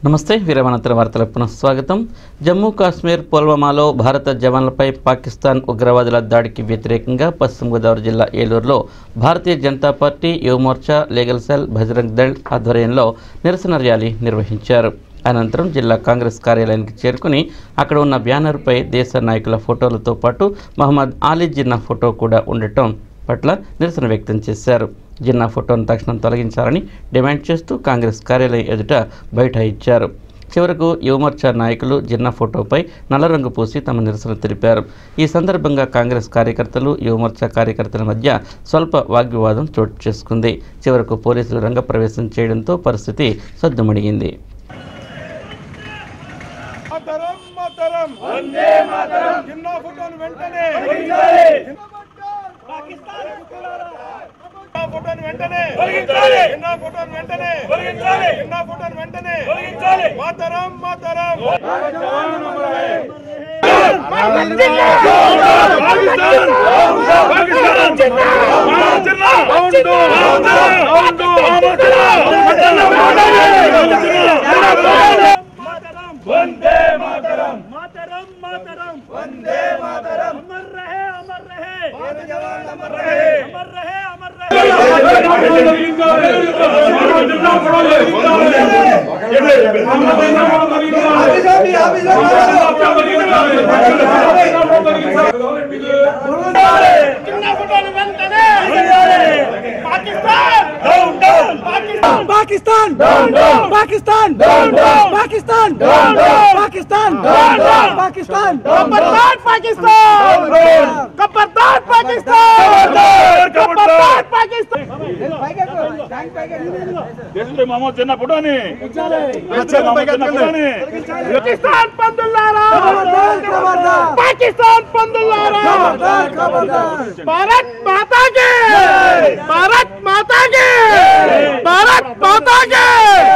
నమస్తే వీరవనంతర వార్తలకు పునః స్వాగతం జమ్మూ కాశ్మీర్ పుల్వామాలో భారత జవాన్లపై పాకిస్తాన్ ఉగ్రవాదుల దాడికి వ్యతిరేకంగా పశ్చిమ గోదావరి జిల్లా ఏలూరులో Bharatiya Janata party Yuvamorcha legal cell Bajrang Dal ఆధ్వర్యంలో నిరసన ర్యాలీ నిర్వహించారు అనంతరం జిల్లా కాంగ్రెస్ కార్యాలయానికి చేరుకుని అక్కడ ఉన్న బ్యానర్పై దేశ నాయకుల ఫోటోలతో పాటు మహమ్మద్ ఆలీ జిన్నా ఫోటో కూడా ఉండటం పట్ల నిరసన వ్యక్తం చేశారు జిన్నా ఫోటోను తక్షణం తొలగించాలని డిమాండ్ చేస్తూ కాంగ్రెస్ కార్యాలయం ఎదుట బైఠాయించారు చివరకు యువమోర్చా నాయకులు జిన్నా ఫోటోపై నల్ల రంగు పూసి తమ నిరసన తెలిపారు ఈ సందర్భంగా కాంగ్రెస్ కార్యకర్తలు యువమోర్చా కార్యకర్తల మధ్య స్వల్ప వాగ్వివాదం చోటు చేసుకుంది చివరకు పోలీసులు రంగప్రవేశం చేయడంతో పరిస్థితి సద్దుమణిగింది మాతరం మాతరం వందే మాతరం జిన్నా ఫోటోను వెంటనే పాకిస్తాన్ జిన్నా ఫోటోను వెంటనే జిన్నా ఫోటోను వెంటనే జిన్నా ఫోటోను వెంటనే మాతరం మాతరం వందే మాతరం मातरम मातरम वंदे मातरम अमर रहे अमर रहे जवान अमर रहे अमर रहे अमर रहे पाकिस्तान पाकिस्तान पाकिस्तान पाकिस्तान पाकिस्तान खबरदार पाकिस्तान खबरदार पाकिस्तान खबरदार पाकिस्तान దేశంలో మహమ్మద్ చిన్న ఫోటోని మహమ్మద్ చిన్న ఫోటోని पाकिस्तान पंदुल्लारा पाकिस्तान पंदुल्लारा भारत माता के भारत माता के भारत माता के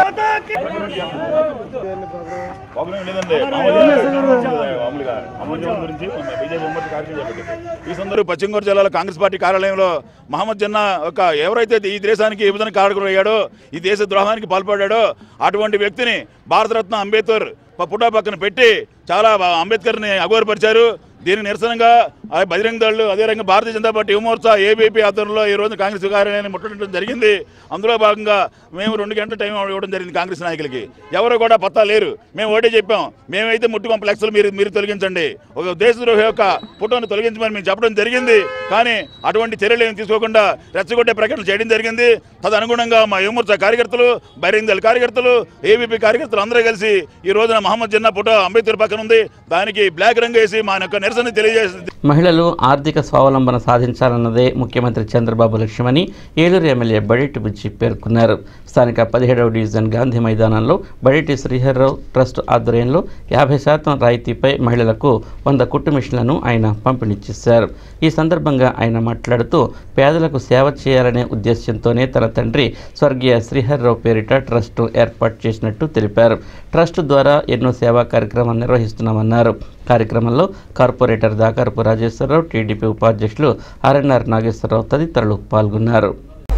ప్రాబ్లం లేదండి మామూలుగా అమలు జవాన్ గురించి మొన్న బీజేపీ ఉమ్మడి కార్యక్రమం చేపట్టింది. ఈ సందర్భంగా పశ్చిమ గోదావరి జిల్లాలో కాంగ్రెస్ పార్టీ కార్యాలయంలో మహమ్మద్ జన్నా ఒక ఎవరైతే ఈ దేశానికి విభజన కారకుడు అయ్యాడో ఈ దేశ ద్రోహానికి పాల్పడ్డాడో అటువంటి వ్యక్తిని భారతరత్న అంబేద్కర్ ప- పుటా పక్కన పెట్టి చాలా బా- అంబేద్కర్ని అగౌరపరిచారు దీనికి నిరసనగా ఆ బజరంగ దళ్ళు అదే రకంగా భారతీయ జనతా పార్టీ యువమోర్చా ఏబీపీ ఆధ్వర్యంలో ఈ రోజు కాంగ్రెస్ కార్యాలయాన్ని ముట్టడం జరిగింది అందులో భాగంగా మేము రెండు గంటల టైం ఇవ్వడం జరిగింది కాంగ్రెస్ నాయకులకి ఎవరు కూడా పత్తా లేరు మేము ఒకటే చెప్పాం మేమైతే ముట్టి ఫ్లెక్స్లు మీరు మీరు తొలగించండి ఒక దేశద్రోహి యొక్క ఫోటోను తొలగించమని మేము చెప్పడం జరిగింది కానీ అటువంటి చర్యలు ఏమి తీసుకోకుండా రెచ్చగొట్టే ప్రకటనలు చేయడం జరిగింది తదనుగుణంగా మా యువమోర్చా కార్యకర్తలు బైరింగ్ దళ కార్యకర్తలు ఏబీపీ కార్యకర్తలు అందరూ కలిసి ఈ రోజున మహమ్మద్ జిన్నా ఫోటో అంబేద్కర్ పక్కన ఉంది దానికి బ్లాక్ రంగు వేసి మా యొక్క నిరసన తెలియజేసింది మహిళలు ఆర్థిక స్వావలంబన సాధించాలన్నదే ముఖ్యమంత్రి చంద్రబాబు లక్ష్యమని ఏలూరు ఎమ్మెల్యే బడేటి బుజ్జి పేర్కొన్నారు స్థానిక పదిహేడవ డివిజన్ గాంధీ మైదానంలో బడేటి శ్రీహర్రావు ట్రస్ట్ ఆధ్వర్యంలో యాభై శాతం రాయితీపై మహిళలకు వంద కుట్టు మిషన్లను ఆయన పంపిణీ చేశారు ఈ సందర్భంగా ఆయన మాట్లాడుతూ పేదలకు సేవ చేయాలనే ఉద్దేశ్యంతోనే తన తండ్రి స్వర్గీయ శ్రీహర్రావు పేరిట ట్రస్ట్ ఏర్పాటు చేసినట్టు తెలిపారు ట్రస్ట్ ద్వారా ఎన్నో సేవా కార్యక్రమాలు నిర్వహిస్తున్నామన్నారు కార్యక్రమంలో కార్పొరేటర్ దాకారపు రాజేశ్వరరావు టీడీపీ ఉపాధ్యక్షులు ఆర్ఎన్ఆర్ నాగేశ్వరరావు తదితరులు పాల్గొన్నారు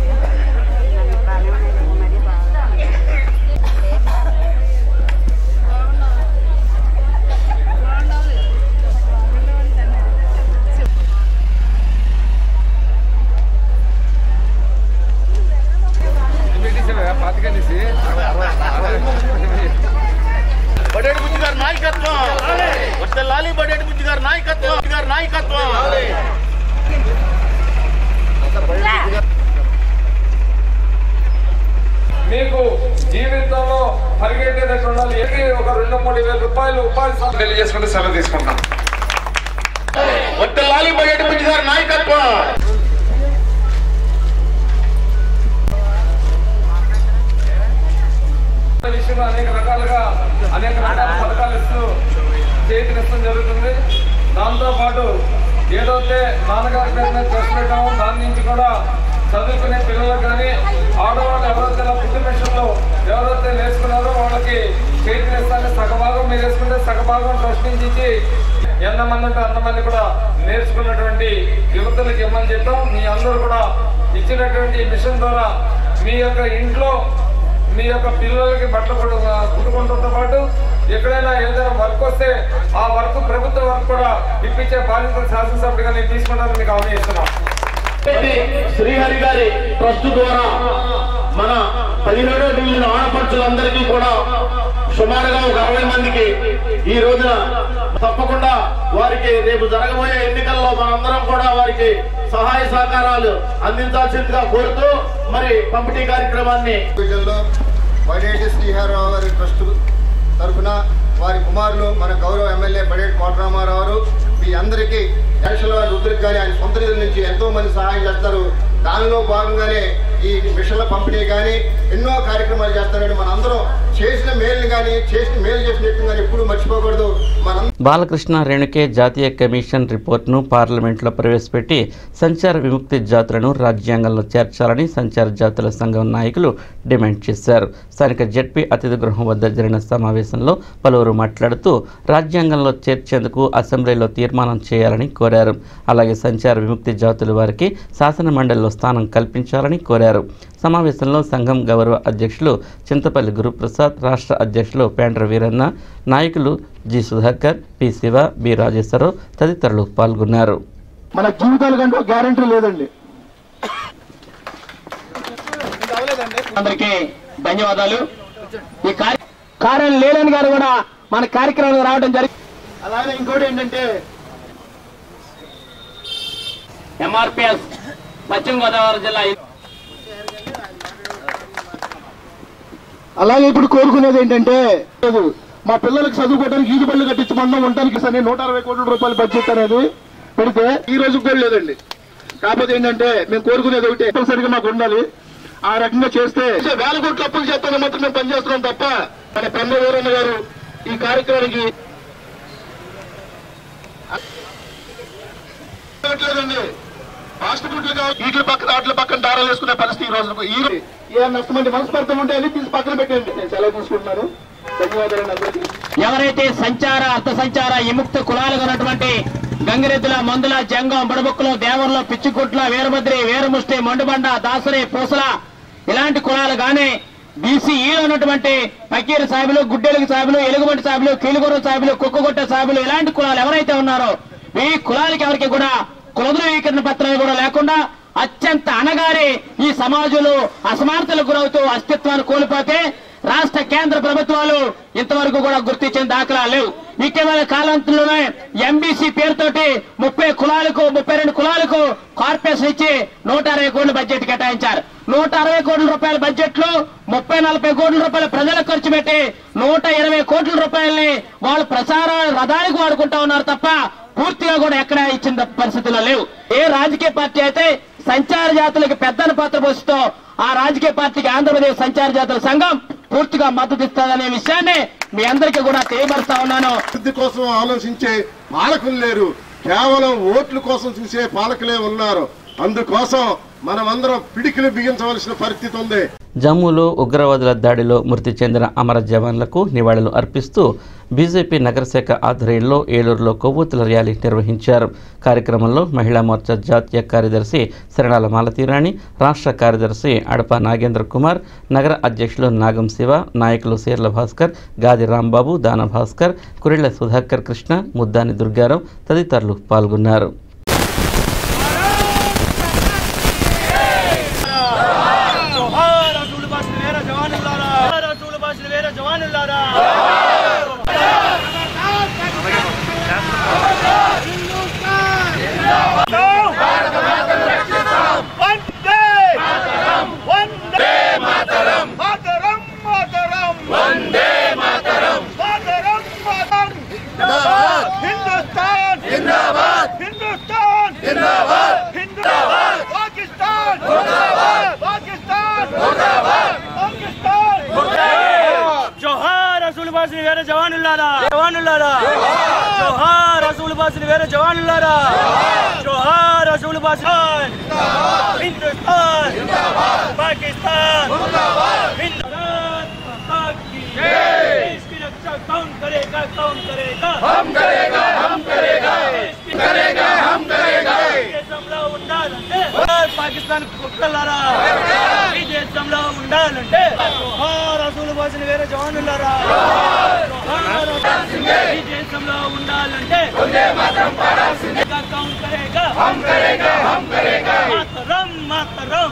బడేటి బుజ్జి గారి నాయకత్వం వర్తలాలి బడేటి బుజ్జి గారి నాయకత్వం గారి నాయకత్వం మీకు జీవితంలో పరిగెట్టేటట్టు ఉండాలి ఏది ఒక రెండు మూడు వేల రూపాయలు ఉపాధి సాధన తెలియజేసుకుంటే సెలవు తీసుకుంటాం వర్తలాలి బడేటి బుజ్జి గారి నాయకత్వం ఈ విషయంలో అనేక రకాలుగా అనేక రకాల పథకాలు ఇస్తూ చేతినిస్తడం జరుగుతుంది దాంతో పాటు ఏదైతే నాన్నగారి పేరు మీద ఖర్చు పెట్టామో దాని నుంచి కూడా చదువుకునే పిల్లలకు కానీ ఆడవాళ్ళు ఎవరైతే ఇలా పుట్టి మిషన్లో ఎవరైతే నేర్చుకున్నారో వాళ్ళకి చేతినిస్తానే సగభాగం మీరు వేసుకుంటే సగభాగం ట్రస్ట్ నుంచి ఇచ్చి ఎంతమంది ఉంటే అంతమంది కూడా నేర్చుకున్నటువంటి యువతలకు ఇవ్వమని చెప్పాం మీ అందరూ కూడా ఇచ్చినటువంటి ఈ మిషన్ ద్వారా మీ యొక్క ఇంట్లో మీ యొక్క పిల్లలకి బట్టలు కుట్టు- కుట్టుకుంటుంటే ఉంటే ఆ వర్క్ ప్రభుత్వ వర్క్ కూడా ఇప్పించే బాధ్యత శాసనసభ్యుడిగా నేను తీసుకుంటానని మీకు హామీ ఇస్తున్నాను శ్రీహరి గారి ట్రస్ట్ ద్వారా మన పదిహేడో డివిజన్ ఆడపడుచులందరికీ కూడా సుమారుగా ఒక అరవై మందికి ఈ రోజున తప్పకుండా వారికి రేపు జరగబోయే ఎన్నికల్లో మనందరం కూడా వారికి సహాయ సహకారాలు అందించాల్సిందిగా కోరుతూ మరి పంపిణీ కార్యక్రమాన్ని డివిజన్లో బడేటి శ్రీహరరావు గారి ట్రస్ట్ తరఫున వారి కుమారులు మన గౌరవ ఎమ్మెల్యే బడేటి కోటరామారావు గారు మీ అందరికీ నేషనల్ వారి వృద్ధులకు కానీ ఆయన సొంత నిధుల నుంచి ఎంతో మంది సహాయం చేస్తారు దానిలో భాగంగానే ఈ మిషన్ల పంపిణీ కానీ ఎన్నో కార్యక్రమాలు చేస్తారని మనందరం చేసిన మేలుని కానీ చేసిన మేలు చేసిన వ్యక్తిని కానీ ఎప్పుడూ మర్చిపోకూడదు మనం బాలకృష్ణ రేణుకే జాతీయ కమిషన్ రిపోర్టును పార్లమెంట్లో ప్రవేశపెట్టి సంచార విముక్తి జాతులను రాజ్యాంగంలో చేర్చాలని సంచార జాతుల సంఘం నాయకులు డిమాండ్ చేశారు స్థానిక జడ్పీ అతిథి గృహం వద్ద జరిగిన సమావేశంలో పలువురు మాట్లాడుతూ రాజ్యాంగంలో చేర్చేందుకు అసెంబ్లీలో తీర్మానం చేయాలని కోరారు అలాగే సంచార విముక్తి జాతుల వారికి శాసన మండలిలో స్థానం కల్పించాలని కోరారు సమావేశంలో సంఘం గౌరవ అధ్యక్షులు చింతపల్లి గురుప్రసాద్ రాష్ట్ర అధ్యక్షులు పేండ్ర వీరన్న నాయకులు G Sudhakar P Siva B Rajeswararao తదితరులు పాల్గొన్నారు మన జీవితాల కంటే గ్యారంటీ లేదండి అందరికీ ధన్యవాదాలు ఈ కార్య- కార్యం లేలని గారు కూడా మన కార్యక్రమానికి రావడం జరిగింది అలాగే ఇంకోటి ఏంటంటే ఎంఆర్పిఎస్ పశ్చిమ గోదావరి జిల్లా అలాగే ఇప్పుడు కోరుకునేది ఏంటంటే లేదు, మా పిల్లలకు చదువుకోవడానికి ఈదు బళ్ళు కట్టించమన్నాం ఉండడానికి సరే నూట అరవై కోట్ల రూపాయల బడ్జెట్ అనేది పెడితే ఈ రోజు కూడా లేదండి కాకపోతే ఏంటంటే మేము కోరుకునేది ఒకటి తప్పనిసరిగా మాకు ఉండాలి ఆ రకంగా చేస్తే వేల కోట్ల అప్పులు చేస్తానని మాత్రం మేము పనిచేస్తున్నాం తప్ప మన పెద్ద వీరన్న గారు ఈ కార్యక్రమానికి లేదండి ఫాస్ట్ ఫుడ్లు కావాలి వీటి పక్కన వాటి పక్కన దారాలు వేసుకునే పరిస్థితి ఈ రోజు ఈ రోజు ఏ నష్టమంటే మనస్పర్ధం ఉంటే అది తీసి పక్కన పెట్టండి నేను సెలవు తీసుకుంటున్నాను ధన్యవాదాలు అందరికీ ఎవరైతే సంచార అర్థ సంచార విముక్త కులాలుగా ఉన్నటువంటి గంగిరెద్దుల మందుల జంగం బుడబుక్కులు దేవర్లో పిచ్చికుట్ల వీరభద్రి వీరముష్టి మండుబండ దాసరి పూసల ఇలాంటి కులాలు గాని బీసీఈలో ఉన్నటువంటి పకీర్ సాహిబులు గుడ్డెలుగు సాహిబులు ఎలుగుబంటి సాహిబులు కీలుగొర్ర సాహిబులు కుక్కగొట్ట సాహిబులు ఇలాంటి కులాలు ఎవరైతే ఉన్నారో ఈ కులాలకి ఎవరికి కూడా కులధృవీకరణ పత్రాలు కూడా లేకుండా అత్యంత అనగారి ఈ సమాజంలో అసమానతలకు గురవుతూ అస్తిత్వాన్ని కోల్పోతే రాష్ట్ర కేంద్ర ప్రభుత్వాలు ఇంతవరకు కూడా గుర్తించిన దాఖలాలు లేవు ఇటీవల కాలాంతంలోనే ఎంబీసీ పేరుతోటి ముప్పై కులాలకు ముప్పై రెండు కులాలకు కార్పొరేషన్ ఇచ్చి నూట అరవై కోట్ల బడ్జెట్ కేటాయించారు నూట అరవై కోట్ల రూపాయల బడ్జెట్ లో ముప్పై నలభై కోట్ల రూపాయల ప్రజలకు ఖర్చు పెట్టి నూట ఇరవై కోట్ల రూపాయలని వాళ్ళు ప్రచార రథానికి వాడుకుంటా ఉన్నారు తప్ప పూర్తిగా కూడా ఎక్కడ ఇచ్చిన పరిస్థితుల్లో లేవు ఏ రాజకీయ పార్టీ అయితే సంచార జాతులకు పెద్దన పాత్ర పోషిస్తూ ఆ రాజకీయ పార్టీకి ఆంధ్రప్రదేశ్ సంచార జాతుల సంఘం పూర్తిగా మద్దతు ఇస్తుందనే విషయాన్ని మీ అందరికీ కూడా తెలియపరుస్తా ఉన్నాను అభివృద్ధి కోసం ఆలోచించే పాలకులు లేరు కేవలం ఓట్ల కోసం చూసే పాలకులే ఉన్నారు అందుకోసం మనమందరం పిడికిలు బిగించవలసిన పరిస్థితి ఉంది జమ్మూలో ఉగ్రవాదుల దాడిలో మృతి చెందిన అమర జవాన్లకు నివాళులు అర్పిస్తూ బీజేపీ నగరశాఖ ఆధ్వర్యంలో ఏలూరులో కొవ్వొత్తుల ర్యాలీ నిర్వహించారు కార్యక్రమంలో మహిళా మోర్చా జాతీయ కార్యదర్శి శరణాల మాలతీరాణి రాష్ట్ర కార్యదర్శి అడప నాగేంద్ర కుమార్ నగర అధ్యక్షులు నాగం శివ నాయకులు సీర్ల భాస్కర్ గాది రాంబాబు దాన భాస్కర్ కురిళ్ల సుధాకర్ కృష్ణ ముద్దాని దుర్గారావు తదితరులు పాల్గొన్నారు జోహార్ రసూల్ బాసిన వీర జవానులారా రసూల్ బాసిన వీర జవానులారా వందే వందే మాతరం మాతరం మాతరం వందే మాతరం మాతరం మాతరం హిందుస్థాన్ జిందాబాద్ హిందుస్థాన్ జిందాబాద్ హిందుస్థాన్ పాకిస్తాన్ ముర్దాబాద్ పాకిస్తాన్ ముర్దాబాద్ పాకిస్తాన్ జోహార్ రసూల్ బాసిన వేరే జవానులారా జవానులారా జోహార్ రసూల్ బాసిన వేరే జవానులారా జోహార్ రసూల్ బాసిన హిందుస్థాన్ పాకిస్తాన్ హిందుస్థాన్ की देश की रक्षा कौन करेगा कौन करेगा हम करेगा हम करेगा करेगा हम करेगा దేశంలో ఉండాలంటే పాకిస్తాన్ కుక్కలారా ఈ దేశంలో ఉండాలంటే జోహార్ రసూలు బాసిన వేరే జవానులారా జోహార్ ఈ దేశంలో దేశంలో ఉండాలంటే ఇంకా కౌన్ కరేగా మాతరం మాతరం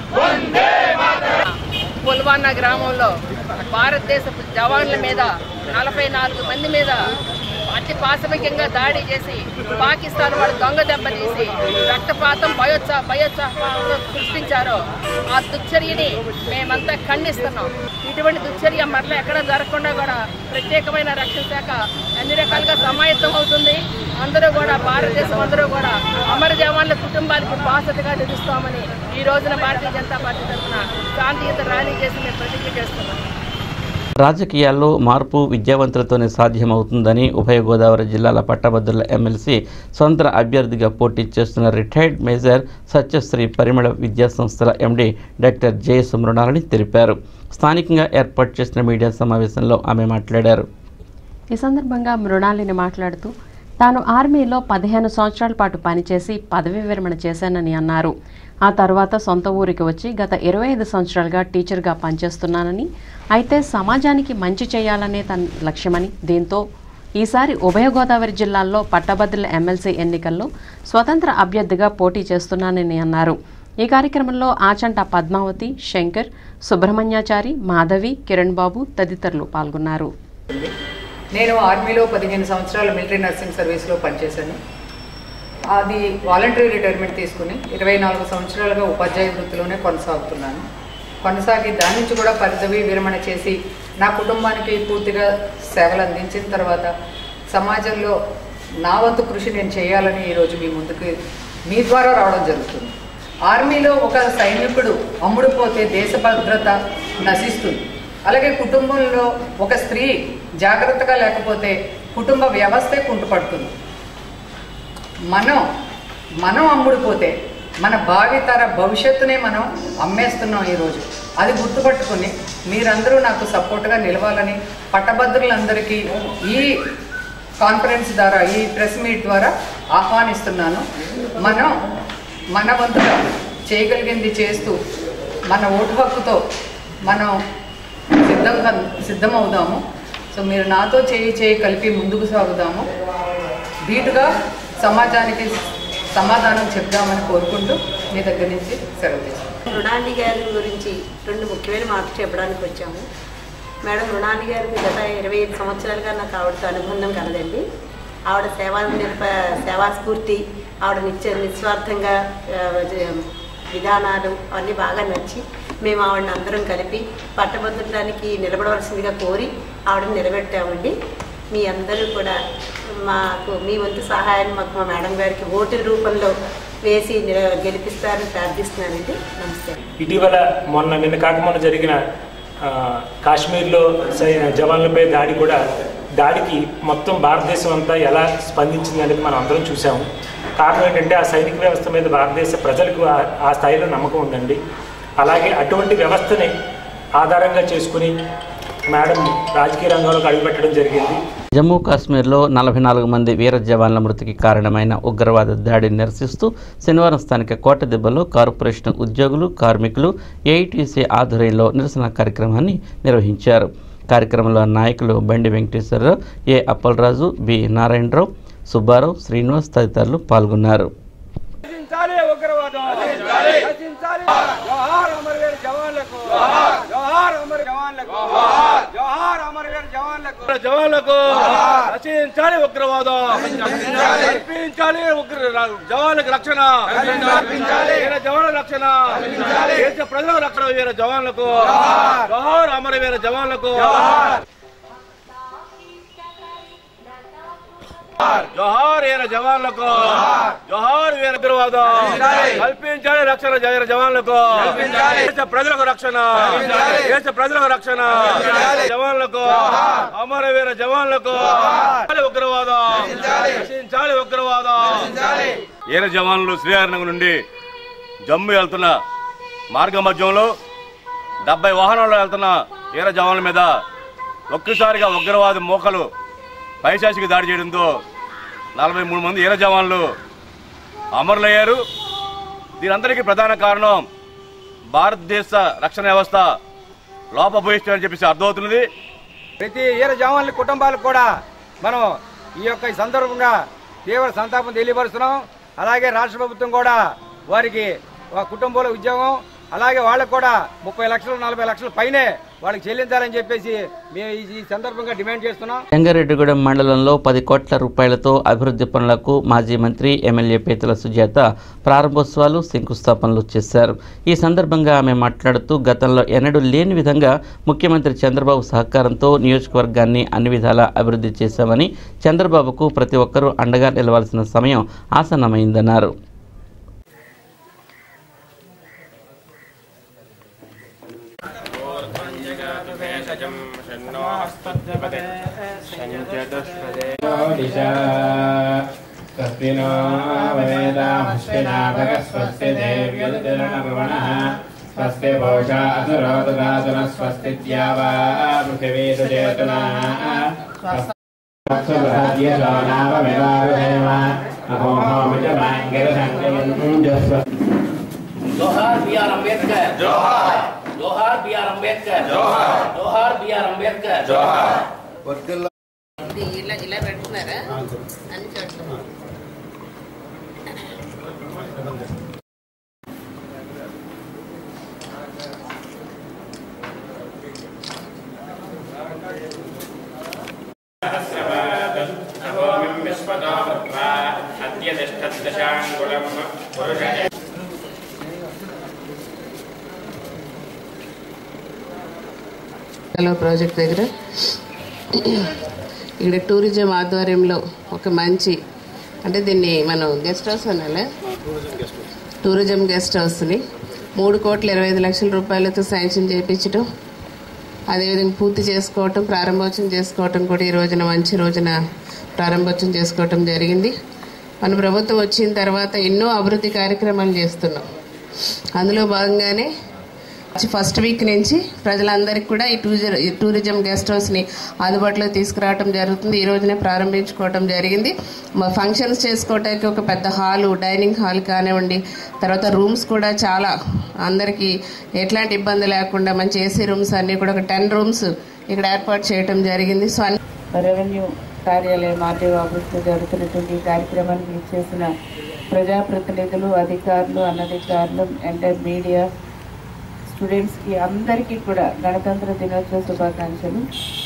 పుల్వానా గ్రామంలో భారతదేశపు జవాన్ల మీద నలభై నాలుగు మంది మీద అతి పాశవికంగా దాడి చేసి పాకిస్తాన్ వాళ్ళు దొంగ దెబ్బతీసి రక్తపాతం భయోత్సా భయోత్సాహంలో సృష్టించారో ఆ దుశ్చర్యని మేమంతా ఖండిస్తున్నాం ఇటువంటి దుశ్చర్య మరలా ఎక్కడ జరగకుండా కూడా ప్రత్యేకమైన రక్షణ శాఖ అన్ని రకాలుగా సమాయత్తం అవుతుంది అందరూ కూడా భారతదేశం అందరూ కూడా అమర జవాన్ల కుటుంబాలకు బాధ్యతగా నిలుస్తామని ఈ రోజున భారతీయ జనతా పార్టీ తరఫున శాంతియుత ర్యాలీ చేసి మేము ప్రతిజ్ఞ చేస్తున్నాం రాజకీయాల్లో మార్పు విద్యావంతులతోనే సాధ్యమవుతుందని ఉభయ గోదావరి జిల్లాల పట్టభద్రుల ఎమ్మెల్సీ స్వంత అభ్యర్థిగా పోటీ చేస్తున్న రిటైర్డ్ మేజర్ సత్యశ్రీ పరిమళ విద్యా సంస్థల ఎండీ డాక్టర్ జె సుమృణాలని తెలిపారు స్థానికంగా ఏర్పాటు చేసిన మీడియా సమావేశంలో ఆమె మాట్లాడారు ఈ సందర్భంగా మృణాలిని మాట్లాడుతూ తాను ఆర్మీలో పదిహేను సంవత్సరాల పాటు పనిచేసి పదవీ విరమణ చేశానని అన్నారు ఆ తర్వాత సొంత ఊరికి వచ్చి గత ఇరవై ఐదు సంవత్సరాలుగా టీచర్గా పనిచేస్తున్నానని అయితే సమాజానికి మంచి చేయాలనే తన లక్ష్యమని దీంతో ఈసారి ఉభయ గోదావరి జిల్లాల్లో పట్టభద్రుల ఎమ్మెల్సీ ఎన్నికల్లో స్వతంత్ర అభ్యర్థిగా పోటీ చేస్తున్నానని అన్నారు ఈ కార్యక్రమంలో ఆచంట పద్మావతి శంకర్ సుబ్రహ్మణ్యాచారి మాధవి కిరణ్ బాబు తదితరులు పాల్గొన్నారు నేను ఆర్మీలో పదిహేను సంవత్సరాలు మిలిటరీ నర్సింగ్ సర్వీస్లో పనిచేశాను అది వాలంటరీ రిటైర్మెంట్ తీసుకుని ఇరవై నాలుగు సంవత్సరాలుగా ఉపాధ్యాయ వృత్తిలోనే కొనసాగుతున్నాను కొనసాగి దాని నుంచి కూడా పదవి విరమణ చేసి నా కుటుంబానికి పూర్తిగా సేవలు అందించిన తర్వాత సమాజంలో నా వంతు కృషి నేను చేయాలని ఈరోజు మీ ముందుకు మీ ద్వారా రావడం జరుగుతుంది ఆర్మీలో ఒక సైనికుడు అమ్ముడుపోతే దేశ భద్రత నశిస్తుంది అలాగే కుటుంబంలో ఒక స్త్రీ జాగ్రత్తగా లేకపోతే కుటుంబ వ్యవస్థే కుంటుపడుతుంది మనం మనం అమ్ముడుపోతే మన భావితర భవిష్యత్తునే మనం అమ్మేస్తున్నాం ఈరోజు అది గుర్తుపట్టుకుని మీరందరూ నాకు సపోర్ట్గా నిలవాలని పట్టభద్రులందరికీ ఈ కాన్ఫరెన్స్ ద్వారా ఈ ప్రెస్ మీట్ ద్వారా ఆహ్వానిస్తున్నాను మనం మన వంతుగా చేయగలిగింది చేస్తూ మన ఓటు హక్కుతో మనం సిద్ధంగా సిద్ధమవుదాము సో మీరు నాతో చేయి చేయి కలిపి ముందుకు సాగుదాము ధీటుగా సమాజానికి సమాధానం చెప్దామని కోరుకుంటూ మీ దగ్గర నుంచి సెలవు తీసుకుంటాను మృణాలి గారి గురించి రెండు ముఖ్యమైన మాటలు చెప్పడానికి వచ్చాము మేడం మృణాలి గారికి గత ఇరవై ఐదు సంవత్సరాలుగా నాకు ఆవిడతో అనుబంధం కలదండి ఆవిడ సేవా నిరప సేవా స్ఫూర్తి ఆవిడ నిత్య నిస్వార్థంగా ఆ, జ- విధానాలు అవన్నీ బాగా నచ్చి మేము ఆవిడని అందరం కలిపి పట్టభద్రడానికి నిలబడవలసిందిగా కోరి ఆవిడని నిలబెట్టామండి మీ అందరూ కూడా మాకు మీ వంతు సహాయాన్ని మాకు మా మేడం గారికి ఓటు రూపంలో వేసి నిల- గెలిపిస్తారని ప్రార్థిస్తున్నానండి నమస్తే ఇటీవల మొన్న నిన్న కాక మొన్న జరిగిన ఆ, కాశ్మీర్లో సై- జవాన్లపై దాడి కూడా దాడికి మొత్తం భారతదేశం అంతా ఎలా స్పందించింది అనేది మనం అందరం చూసాము కారణం ఏంటంటే ఆ సైనిక వ్యవస్థ మీద భారతదేశ ప్రజలకు ఆ- ఆ స్థాయిలో నమ్మకం ఉందండి అలాగే అటువంటి వ్యవస్థని ఆధారంగా చేసుకుని మేడం రాజకీయ రంగంలోకి అడుగుపెట్టడం జరిగింది జమ్మూ కాశ్మీర్లో నలభై నాలుగు మంది వీర జవాన్ల మృతికి కారణమైన ఉగ్రవాద దాడిని నిరసిస్తూ శనివారం స్థానిక కోటదెబ్బలో కార్పొరేషన్ ఉద్యోగులు కార్మికులు ఏఐటీసీ ఆధ్వర్యంలో నిరసన కార్యక్రమాన్ని నిర్వహించారు కార్యక్రమంలో నాయకులు బండి వెంకటేశ్వరరావు ఏ అప్పలరాజు బి నారాయణరావు సుబ్బారావు శ్రీనివాస్ తదితరులు పాల్గొన్నారు నశించాలి ఉగ్రవాదం నశించాలి జోహార్ అమరవీర్ జవాన్లకు జోహార్ అమర జవాన్లకు జోహార్ అమరవీర్ జవాన్లకు జవాన్లకు నశించాలి ఉగ్రవాదం కల్పించాలి ఉగ్ర జవాన్లకు రక్షణ వీర జవాన్ల రక్షణ దేశ ప్రజలకు రక్షణ వీర జవాన్లకు జోహార్ అమరవీర జవాన్లకు జోహార్ వీర జవాన్లకు జోహార్ వీర ఉగ్రవాదం కల్పించాలి రక్షణ వీర జవాన్లకు దేశ ప్రజలకు రక్షణ దేశ ప్రజలకు రక్షణ జవాన్లకు అమర వీర జవాన్లకు ఉగ్రవాదం నశించాలి ఉగ్రవాదం వీర జవాన్లు శ్రీహరినగర్ నుండి జమ్ము వెళ్తున్న మార్గ మధ్యంలో డెబ్బై వాహనాల్లో వెళ్తున్న వీర జవాన్ల మీద ఒక్కసారిగా ఉగ్రవాద మోకలు పైశాచికి దాడి చేయడంతో నలభై మూడు మంది ఈర జవాన్లు అమరులయ్యారు దీనందరికీ ప్రధాన కారణం భారతదేశ రక్షణ వ్యవస్థ లోపభూయిష్టం అని చెప్పేసి అర్థమవుతున్నది ప్రతి ఈర జవాన్ల కుటుంబాలకు కూడా మనం ఈ యొక్క ఈ సందర్భంగా తీవ్ర సంతాపం తెలియపరుస్తున్నాం అలాగే రాష్ట్ర ప్రభుత్వం కూడా వారికి ఒక కుటుంబంలో ఉద్యోగం అలాగే వాళ్ళకు కూడా ముప్పై లక్షలు నలభై లక్షల పైనే వాళ్ళకి చెల్లించాలని చెప్పేసి మేము ఈ- ఈ సందర్భంగా డిమాండ్ చేస్తున్నాం రంగారెడ్డిగూడెం మండలంలో పది కోట్ల రూపాయలతో అభివృద్ధి పనులకు మాజీ మంత్రి ఎమ్మెల్యే పేతుల సుజాత ప్రారంభోత్సవాలు శంకుస్థాపనలు చేశారు ఈ సందర్భంగా ఆమె మాట్లాడుతూ గతంలో ఎన్నడూ లేని విధంగా ముఖ్యమంత్రి చంద్రబాబు సహకారంతో నియోజకవర్గాన్ని అన్ని విధాలా అభివృద్ధి చేశామని చంద్రబాబుకు ప్రతి ఒక్కరూ అండగా నిలవాల్సిన సమయం ఆసన్నమైందన్నారు स्वस्तिनो वेदामुष्टिनाभगस्वस्य देव्यतिरणर्वणः स्वस्ति भोषा असुरोदगातुनः स्वस्ति द्यावा पृथिवी सुचेतना जोहार बी आर अम्बेडकर जोहार जोहार बी आर अम्बेडकर जोहार जोहार बी आर अम्बेडकर जोहार ఇది ఇలా ఇలా పెడుతున్నారా అన్ని చోట్ల अद्य तिष्ठद्दशाङ्गुलम् पुरुषः హలో ప్రాజెక్ట్ దగ్గర ఇక్కడ టూరిజం ఆధ్వర్యంలో ఒక మంచి అంటే దీన్ని మనం గెస్ట్ హౌస్ అనాలే టూరిజం గెస్ట్ హౌస్ని మూడు కోట్ల ఇరవై ఐదు లక్షల రూపాయలతో శాంక్షన్ చేయించడం అదేవిధంగా పూర్తి చేసుకోవటం ప్రారంభోత్సవం చేసుకోవటం కూడా ఈ రోజున మంచి రోజున ప్రారంభోత్సవం చేసుకోవటం జరిగింది మన ప్రభుత్వం వచ్చిన తర్వాత ఎన్నో అభివృద్ధి కార్యక్రమాలు చేస్తున్నాం అందులో భాగంగానే ఫస్ట్ వీక్ నుంచి ప్రజలందరికీ కూడా ఈ టూరిజం ఈ టూరిజం గెస్ట్ హౌస్ని అందుబాటులో తీసుకురావడం జరుగుతుంది ఈ రోజునే ప్రారంభించుకోవడం జరిగింది మా ఫంక్షన్స్ చేసుకోవడానికి ఒక పెద్ద హాలు డైనింగ్ హాల్ కానివ్వండి తర్వాత రూమ్స్ కూడా చాలా అందరికీ ఎట్లాంటి ఇబ్బంది లేకుండా మంచి ఏసీ రూమ్స్ అన్నీ కూడా ఒక టెన్ రూమ్స్ ఇక్కడ ఏర్పాటు చేయడం జరిగింది సో అన్ని రెవెన్యూ కార్యాలయం ఆర్టీఓ ఆఫీస్లో జరుగుతున్నటువంటి ఈ కార్యక్రమానికి ఇచ్చేసిన ప్రజాప్రతినిధులు అధికారులు అనధికారులు ఎంటర్ మీడియా స్టూడెంట్స్కి అందరికీ కూడా గణతంత్ర దినోత్సవ శుభాకాంక్షలు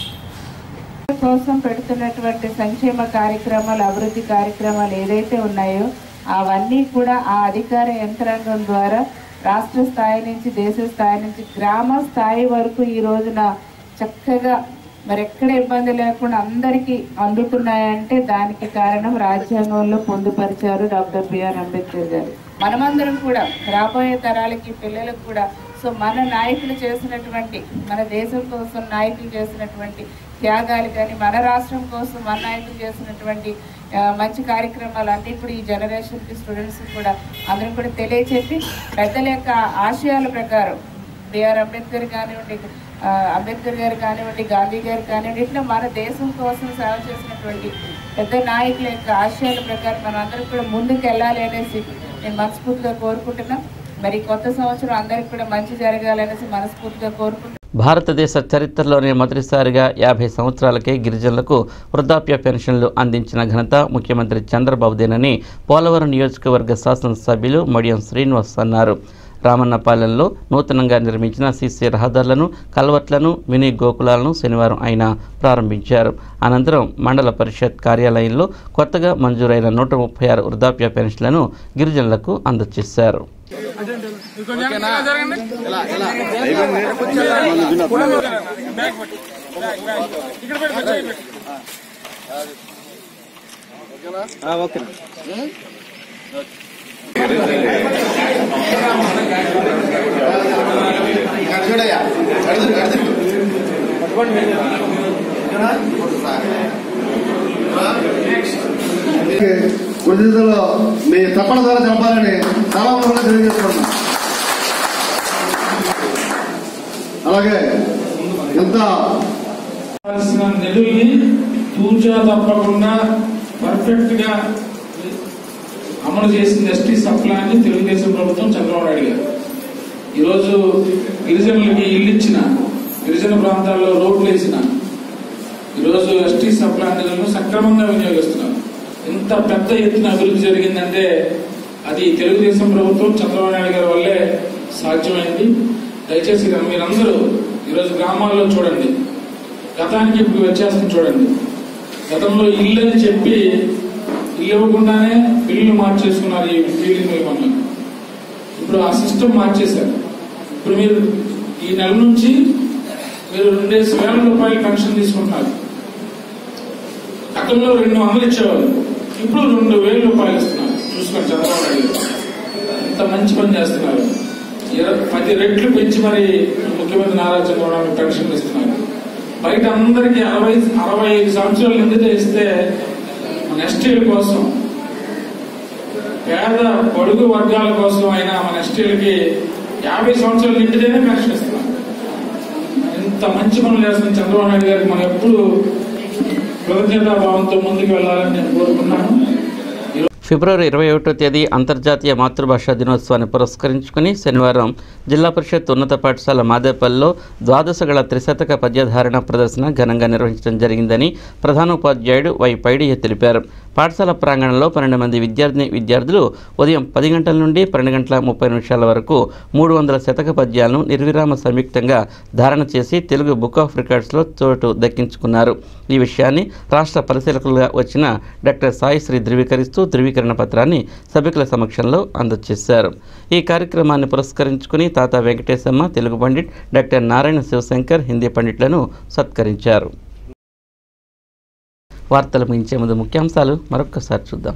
కోసం పెడుతున్నటువంటి సంక్షేమ కార్యక్రమాలు అభివృద్ధి కార్యక్రమాలు ఏదైతే ఉన్నాయో అవన్నీ కూడా ఆ అధికార యంత్రాంగం ద్వారా రాష్ట్ర స్థాయి నుంచి దేశ స్థాయి నుంచి గ్రామ స్థాయి వరకు ఈ రోజున చక్కగా మరి ఎక్కడ ఇబ్బంది లేకుండా అందరికీ అందుతున్నాయంటే దానికి కారణం రాజ్యాంగంలో పొందుపరిచారు డాక్టర్ బిఆర్ అంబేద్కర్ గారు మనమందరం కూడా రాబోయే తరాలకి పిల్లలకు కూడా సో మన నాయకులు చేసినటువంటి మన దేశం కోసం నాయకులు చేసినటువంటి త్యాగాలు కానీ మన రాష్ట్రం కోసం మన నాయకులు చేసినటువంటి ఆ, మంచి కార్యక్రమాలు అన్నీ కూడా ఈ జనరేషన్కి స్టూడెంట్స్ కూడా అందరం కూడా తెలియచెప్పి పెద్దల యొక్క ఆశయాల ప్రకారం బిఆర్ అంబేద్కర్ కానివ్వండి ఆ, అంబేద్కర్ గారు కానివ్వండి గాంధీ గారు కానివ్వండి ఇట్లా మన దేశం కోసం సేవ చేసినటువంటి పెద్ద నాయకుల యొక్క ఆశయాల ప్రకారం మనం అందరం కూడా ముందుకు వెళ్ళాలి అనేసి నేను మనస్ఫూర్తిగా కోరుకుంటున్నాం మరి కొత్త సంవత్సరం అందరికి కూడా మంచి జరగాలనేసి మనస్ఫూర్తిగా కోరుకుంటున్నాం భారతదేశ చరిత్రలోనే మొదటిసారిగా యాభై సంవత్సరాలకే గిరిజనులకు వృద్ధాప్య పెన్షన్లు అందించిన ఘనత ముఖ్యమంత్రి చంద్రబాబుదేనని పోలవరం నియోజకవర్గ శాసనసభ్యులు మడియం శ్రీనివాస్ అన్నారు రామన్నపాలెంలో నూతనంగా నిర్మించిన సీసీ రహదారులను కల్వర్ట్లను మినీ గోకులాలను శనివారం ఆయన ప్రారంభించారు అనంతరం మండల పరిషత్ కార్యాలయంలో కొత్తగా మంజూరైన నూట ముప్పై ఆరు వృద్ధాప్య పెన్షన్లను గిరిజనులకు అందజేశారు గుడిలో మీ తప్పల ద్వారా తెలపాలని చాలా మంది తెలియజేసుకుంటున్నాం అలాగే ఎంత కావాల్సిన నిధుల్ని తూచా తప్పకుండా పర్ఫెక్ట్ గా అమలు చేసిన ఎస్టీ సప్లాన్ని తెలుగుదేశం ప్రభుత్వం చంద్రబాబు నాయుడు గారు ఈరోజు గిరిజనులకి ఇల్లు ఇచ్చిన గిరిజన ప్రాంతాల్లో రోడ్లు వేసిన ఈరోజు ఎస్టీ సప్లాన్ నిధులను సక్రమంగా వినియోగిస్తున్నారు ఇంత పెద్ద ఎత్తున అభివృద్ధి జరిగిందంటే అది తెలుగుదేశం ప్రభుత్వం చంద్రబాబు నాయుడు గారి వల్లే సాధ్యమైంది దయచేసి మీరందరూ ఈరోజు గ్రామాల్లో చూడండి గతానికి ఇప్పుడు వ్యత్యాసం చూడండి గతంలో ఇల్లు అని చెప్పి ఇల్లు ఇవ్వకుండానే బిల్లులు మార్చేసుకున్నారు ఈ బిల్డింగ్ పనులు ఇప్పుడు ఆ సిస్టమ్ మార్చేశారు ఇప్పుడు మీరు ఈ నెల నుంచి మీరు రెండేసి వేల రూపాయల పెన్షన్ తీసుకుంటున్నారు గతంలో రెండు వందలు ఇచ్చేవాళ్ళు ఇప్పుడు రెండు వేల రూపాయలు ఇస్తున్నారు చూసుకోండి చంద్రబాబు నాయుడు గారు. ఎంత మంచి పని చేస్తున్నారు ఇర- పది రెట్లు పెంచి మరి ముఖ్యమంత్రి నారా చంద్రబాబు నాయుడు పెన్షన్లు ఇస్తున్నారు బయట అందరికీ అరవై అరవై ఐదు సంవత్సరాలు నిండితే ఇస్తే మన ఎస్టీల కోసం పేద పొడుగు వర్గాల కోసం అయినా మన ఎస్టీలకి యాభై సంవత్సరాలు నిండితేనే పెన్షన్ ఇస్తున్నాం ఇంత మంచి పనులు చేస్తున్న చంద్రబాబు నాయుడు గారికి మనం ఎప్పుడు కృతజ్ఞతాభావంతో ముందుకు వెళ్ళాలని నేను కోరుకున్నాను ఫిబ్రవరి ఇరవై ఒకటో తేదీ అంతర్జాతీయ మాతృభాషా దినోత్సవాన్ని పురస్కరించుకుని శనివారం జిల్లా పరిషత్ ఉన్నత పాఠశాల మాదేపల్లిలో ద్వాదశ గల త్రిశతక పద్యధారణ ప్రదర్శన ఘనంగా నిర్వహించడం జరిగిందని ప్రధానోపాధ్యాయుడు వై పైడియ తెలిపారు పాఠశాల ప్రాంగణంలో పన్నెండు మంది విద్యార్థిని విద్యార్థులు ఉదయం పది గంటల నుండి పన్నెండు గంటల ముప్పై నిమిషాల వరకు మూడు వందల శతక పద్యాలను నిర్విరామ సంయుక్తంగా ధారణ చేసి తెలుగు బుక్ ఆఫ్ రికార్డ్స్లో చోటు దక్కించుకున్నారు ఈ విషయాన్ని రాష్ట్ర పరిశీలకులుగా వచ్చిన డాక్టర్ సాయిశ్రీ ధృవీకరిస్తూ ధృవీకరణ పత్రాన్ని సభికుల సమక్షంలో అందజేశారు ఈ కార్యక్రమాన్ని పురస్కరించుకుని తాత వెంకటేశమ్మ తెలుగు పండిట్ డాక్టర్ నారాయణ శివశంకర్ హిందీ పండిట్లను సత్కరించారు వార్తలు మించే ముందు ముఖ్యాంశాలు మరొక్కసారి చూద్దాం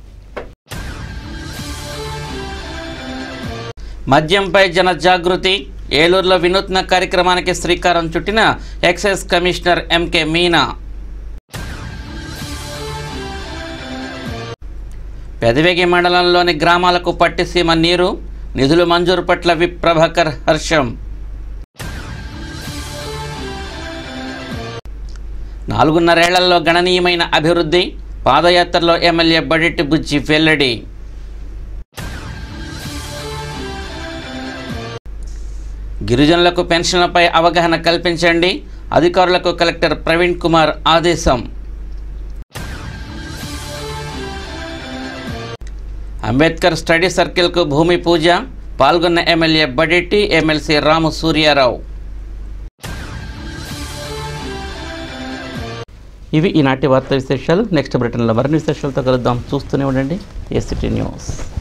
మద్యంపై జన జాగృతి ఏలూరులో వినూత్న కార్యక్రమానికి శ్రీకారం చుట్టిన excise commissioner MK Meena Pedavegi మండలంలోని గ్రామాలకు పట్టిసీమ నీరు నిధులు మంజూరు పట్ల విప్ ప్రభాకర్ హర్షం నాలుగున్నరేళ్లలో గణనీయమైన అభివృద్ధి పాదయాత్రలో ఎమ్మెల్యే బడెట్టి బుజ్జి వెల్లడి గిరిజనులకు పెన్షన్లపై అవగాహన కల్పించండి అధికారులకు కలెక్టర్ ప్రవీణ్ కుమార్ ఆదేశం అంబేద్కర్ స్టడీ సర్కిల్కు భూమి పూజ పాల్గొన్న ఎమ్మెల్యే బడెట్టి ఎమ్మెల్సీ రాము సూర్యారావు ఇవి ఈనాటి వార్తా విశేషాలు నెక్స్ట్ బ్రిటన్లో మరిన్ని విశేషాలతో కలుద్దాం చూస్తూనే ఉండండి ఏసిటీ న్యూస్